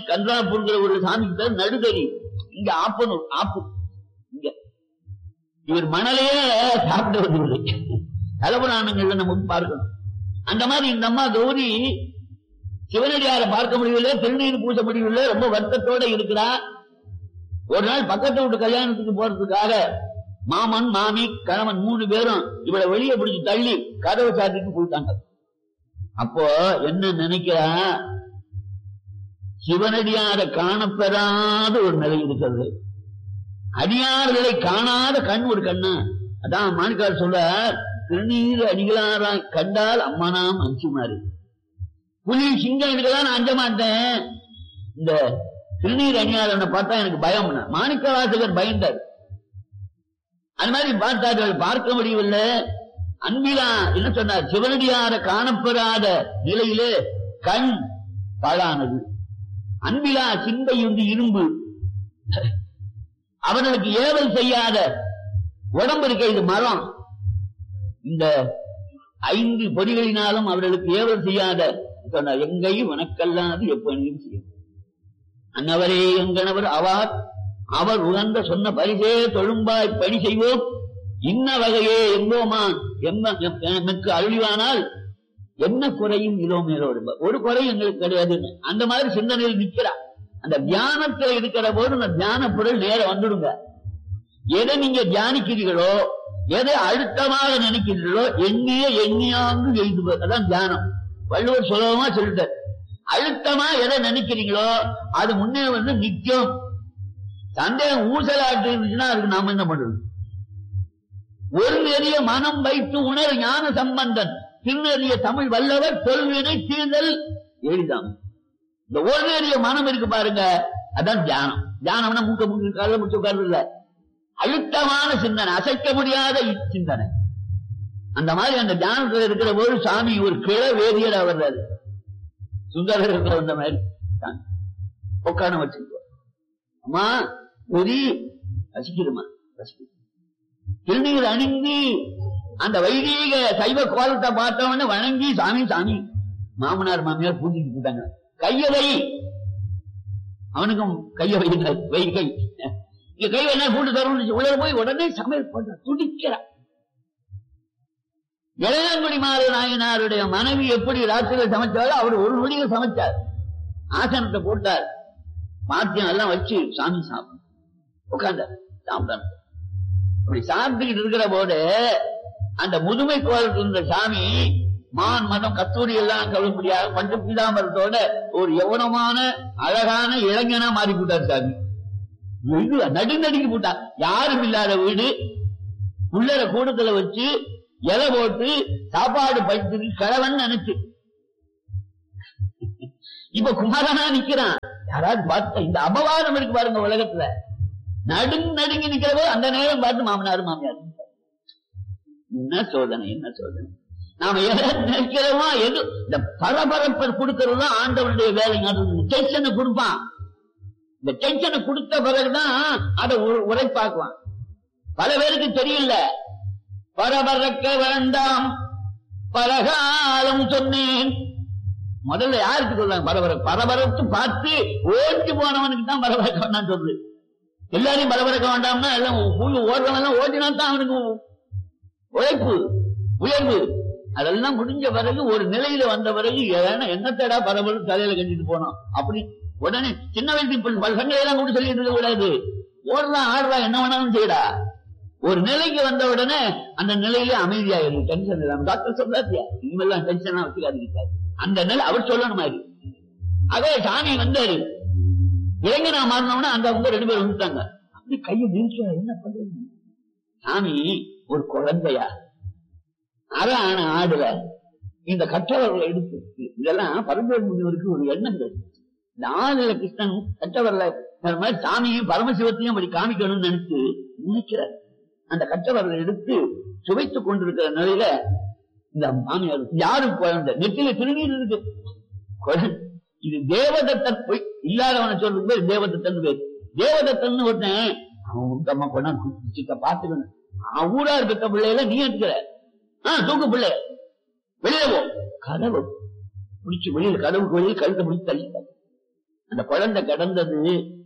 கன்றாப்பூர்ங்கிற ஒரு சாமி பேர் நடுதறி இங்க ஆப்பனூர் ஆப்பு இங்க இவர் மணலையே சாப்பிட்டு வந்து தலபுராணங்கள்ல நமக்கு பார்க்கணும் அந்த மாதிரி இந்த அம்மா கௌரி சிவனடியாரை பார்க்க முடியவில்லை திருநீர் பூச முடியவில்லை ரொம்ப வருத்தத்தோட இருக்கிறா ஒரு நாள் பக்கத்து வீட்டு கல்யாணத்துக்கு போறதுக்காக மாமன் மாமி கணவன் மூணு பேரும் இவளை வெளியே பிடிச்சு தள்ளி கதவை சாத்திட்டு போயிட்டாங்க அப்போ என்ன நினைக்கிறா சிவனடியாரை காணப்பெறாத ஒரு நிலை இருக்கிறது அடியார்களை காணாத கண் ஒரு கண்ணு அதான் மாணிக்கார் சொல்ல திருநீர் அடிகளாரா கண்டால் அம்மானாம் அஞ்சுமாறு புலி சிங்கம் இதுக்கெல்லாம் நான் அஞ்ச மாட்டேன் இந்த திருநீர் அணியாளனை பார்த்தா எனக்கு பயம் மாணிக்க வாசகர் பயந்தார் அது மாதிரி பார்த்தார்கள் பார்க்க முடியவில்லை அன்பிலா என்ன சொன்னார் சிவனடியார காணப்பெறாத நிலையிலே கண் பாழானது அன்பிலா சிந்தை வந்து இரும்பு அவர்களுக்கு ஏவல் செய்யாத உடம்பு இருக்க இது மரம் இந்த ஐந்து பொறிகளினாலும் அவர்களுக்கு ஏவல் செய்யாத சொன்னார் எங்கையும் உனக்கல்லாது எப்பொழுதும் செய்யும் அன்னவரே எங்கனவர் அவார் அவர் உகந்த சொன்ன பரிசே தொழும்பாய் பணி செய்வோம் இன்ன வகையே எங்கோமா எம்ம எனக்கு அருளிவானால் என்ன குறையும் இதோ மேலோடு ஒரு குறை எங்களுக்கு கிடையாது அந்த மாதிரி சிந்தனையில் நிக்கிறா அந்த தியானத்துல இருக்கிற போது அந்த தியான பொருள் நேர வந்துடுங்க எதை நீங்க தியானிக்கிறீர்களோ எதை அழுத்தமாக நினைக்கிறீர்களோ எண்ணிய எண்ணியாங்கு எழுதுவது அதான் தியானம் வள்ளுவர் சுலபமா சொல்லிட்டார் அழுத்தமா எதை நினைக்கிறீங்களோ அது முன்னே வந்து நிக்கும் சந்தேகம் ஊசலாட்டு இருந்துச்சுன்னா அதுக்கு நாம என்ன பண்றது ஒரு நெறிய மனம் வைத்து உணர் ஞான சம்பந்தன் திருநெறிய தமிழ் வல்லவர் தொல்வினை தீர்தல் எளிதாம் இந்த ஒரு நெறிய மனம் இருக்கு பாருங்க அதான் தியானம் தியானம்னா மூக்க மூக்க கால முச்சு உட்கார்ந்து இல்ல அழுத்தமான சிந்தனை அசைக்க முடியாத சிந்தனை அந்த மாதிரி அந்த தியானத்துல இருக்கிற போது சாமி ஒரு கிள வேதியரா வர்றாரு சுந்தரர் இருக்கிற அந்த மாதிரி உட்கார வச்சுக்கோ அம்மா ஒரு ரசிக்கிறமா ரசிக்கிறோம் திருநீர் அணிந்து அந்த வைதீக சைவ கோலத்தை பார்த்தவன வணங்கி சாமி சாமி மாமனார் மாமியார் பூஜைக்கு போட்டாங்க கைய வை அவனுக்கும் கைய வைக்கிறார் வை கை இங்க கை என்ன கூட்டு தரும் உள்ள போய் உடனே சமையல் பண்ற துடிக்கிறான் இளையங்குடி மாறு நாயனாருடைய மனைவி எப்படி ராத்திரியில் சமைச்சாரோ அவர் ஒரு நொடியில் சமைச்சார் ஆசனத்தை போட்டார் பாத்தியம் எல்லாம் வச்சு சாமி சாப்பிடும் உட்கார்ந்தார் சாப்பிட்டார் அப்படி சாப்பிட்டுக்கிட்டு இருக்கிற போது அந்த முதுமை கோலத்தில் இருந்த சாமி மான் மதம் கத்தூரி எல்லாம் கழும்படியாக பஞ்ச பீதாமரத்தோட ஒரு யவனமான அழகான இளைஞனா மாறி போட்டார் சாமி வெகு நடுநடுங்கி போட்டார் யாரும் இல்லாத வீடு உள்ளர கூடத்துல வச்சு இலை போட்டு சாப்பாடு படுத்து கிழவன் நினைச்சு இப்ப குமாரனா நிக்கிறான் யாராவது பார்த்த இந்த அபவாதம் இருக்கு பாருங்க உலகத்துல நடுங்க நடுங்கி நிக்கிறவோ அந்த நேரம் பார்த்து மாமனார் மாமியார் என்ன சோதனை என்ன சோதனை நாம எதை நினைக்கிறோமோ எது இந்த பரபரப்பை கொடுக்கறது தான் ஆண்டவனுடைய வேலை டென்ஷனை கொடுப்பான் இந்த டென்ஷனை கொடுத்த பிறகுதான் அதை உரைப்பாக்குவான் பல பேருக்கு தெரியல பரபரக்க வேண்டாம் பலகாலம் சொன்னேன் முதல்ல யாருக்கு சொல்றாங்க பரபர பரபரத்து பார்த்து ஓடி போனவனுக்கு தான் பரபரக்க வேண்டாம் சொல்லுது எல்லாரையும் பரபரக்க வேண்டாம்னா எல்லாம் ஓடுறவன் எல்லாம் ஓடினா தான் அவனுக்கு உழைப்பு உயர்வு அதெல்லாம் முடிஞ்ச பிறகு ஒரு நிலையில வந்த பிறகு என்னத்தடா பரபரப்பு தலையில கட்டிட்டு போனோம் அப்படி உடனே சின்ன வயசு பசங்களை எல்லாம் கூட சொல்லிட்டு இருக்க கூடாது ஓடுறா ஆடுறா என்ன வேணாலும் செய்யடா ஒரு நிலைக்கு வந்த உடனே அந்த நிலையில அமைதியாயிரும் டென்ஷன் இல்லாம டாக்டர் சொல்றாத்தியா இனிமேல்லாம் டென்ஷனா வச்சுக்காதீங்க அந்த நிலை அவர் சொல்லணும் மாதிரி அதே சாமி வந்தாரு இளைஞனா மாறினவனா அந்த அவங்க ரெண்டு பேரும் வந்துட்டாங்க அப்படி கையை நிறுத்த என்ன பண்றது சாமி ஒரு குழந்தையா அரை ஆன ஆடுல இந்த கற்றவர்களை எடுத்து இதெல்லாம் பரம்பரை முனிவருக்கு ஒரு எண்ணங்கள் இந்த ஆளுல கிருஷ்ணன் கற்றவர்ல மாதிரி சாமியும் பரமசிவத்தையும் அப்படி காமிக்கணும்னு நினைச்சு நினைக்கிறார் அந்த கற்றவர்களை எடுத்து சுவைத்துக் கொண்டிருக்கிற நிலையில இந்த மாமியார் யாரும் குழந்தை நெத்தில திருநீர் இருக்கு குழந்தை இது தேவதத்தன் பொய் இல்லாதவனை சொல்றது பேர் தேவதத்தன் பேர் தேவதத்தன் ஒருத்தன் அவன் உத்தமா கொண்டா பாத்துக்கணும் அவன் ஊரா இருக்க பிள்ளையில நீ எடுக்கிற ஆஹ் தூக்கு பிள்ளை வெளியில போ கதவு பிடிச்சு வெளியில கதவுக்கு வெளியில் கழுத்தை பிடிச்சு தள்ளிட்டாங்க அந்த குழந்தை கிடந்தது